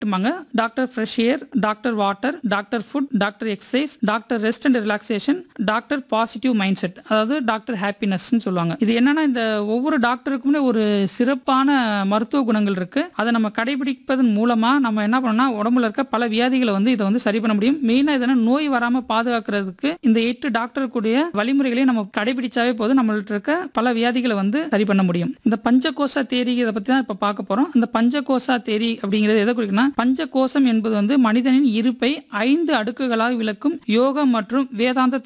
doctor doctor fresh air doctor water doctor food doctor exercise doctor rest and relaxation doctor positive mind set அதாவது doctor ஹாப்பினஸ்னு சொல்லுவாங்க இது என்னன்னா இந்த ஒவ்வொரு டாக்டருக்குமே ஒரு சிறப்பான மருத்துவ குணங்கள் இருக்கு அதை நம்ம கடைபிடிப்பதன் மூலமா நம்ம என்ன பண்ணோம்னா உடம்புல இருக்க பல வியாதிகளை வந்து இதை வந்து சரி பண்ண முடியும் மெயினா இதனா நோய் வராம பாதுகாக்கிறதுக்கு இந்த எட்டு டாக்டர் கூடிய வழிமுறைகளையும் நம்ம கடைபிடிச்சாவே போதும் நம்மள்ட்ட இருக்க பல வியாதிகளை வந்து சரி பண்ண முடியும் இந்த பஞ்சகோசா தேரி இதை பத்தி தான் இப்ப பார்க்க போறோம் இந்த பஞ்சகோசா தேரி அப்படிங்கிறது எதை குறிக்குன்னா பஞ்சகோசம் என்பது வந்து மனிதனின் இருப்பை ஐந்து அடுக்குகளாக விளக்கும் யோகம் மற்றும் வேதாந்த